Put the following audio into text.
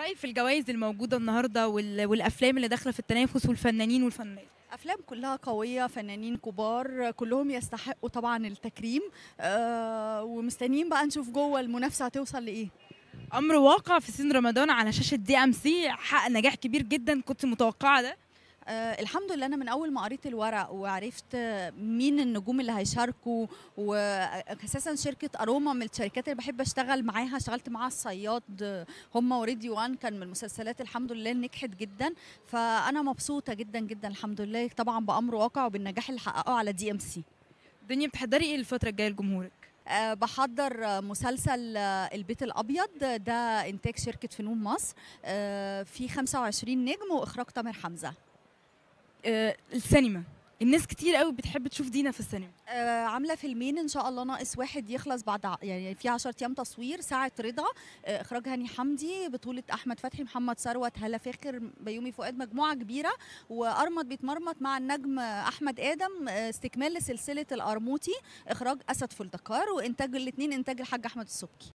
رايك في الجوائز الموجوده النهارده وال... والافلام اللي داخله في التنافس والفنانين والفنانات افلام كلها قويه فنانين كبار كلهم يستحقوا طبعا التكريم آه ومستنيين بقى نشوف جوه المنافسه هتوصل لايه امر واقع في سن رمضان على شاشه دي ام سي حقق نجاح كبير جدا كنت متوقعه ده آه الحمد لله انا من اول ما قريت الورق وعرفت مين النجوم اللي هيشاركوا واساسا شركه اروما من الشركات اللي بحب اشتغل معاها اشتغلت معاها الصياد هم وريدي وان كان من المسلسلات الحمد لله نجحت جدا فانا مبسوطه جدا جدا الحمد لله طبعا بامر واقع وبالنجاح اللي حققه على دي ام سي دنيا بتحضري ايه الفتره الجايه لجمهورك أه بحضر مسلسل البيت الابيض ده انتاج شركه فنون مصر أه في 25 نجم واخراج تامر حمزه أه السينما الناس كتير قوي بتحب تشوف دينا في السينما آه عامله فيلمين ان شاء الله ناقص واحد يخلص بعد يعني في 10 ايام تصوير ساعه رضا آه اخراج هاني حمدي بطوله احمد فتحي محمد ثروت هلا فاخر بيومي فؤاد مجموعه كبيره وارمط بيتمرمط مع النجم احمد ادم آه استكمال لسلسله القرموطي اخراج اسد فلدكار وانتاج الاثنين انتاج الحاج احمد السبكي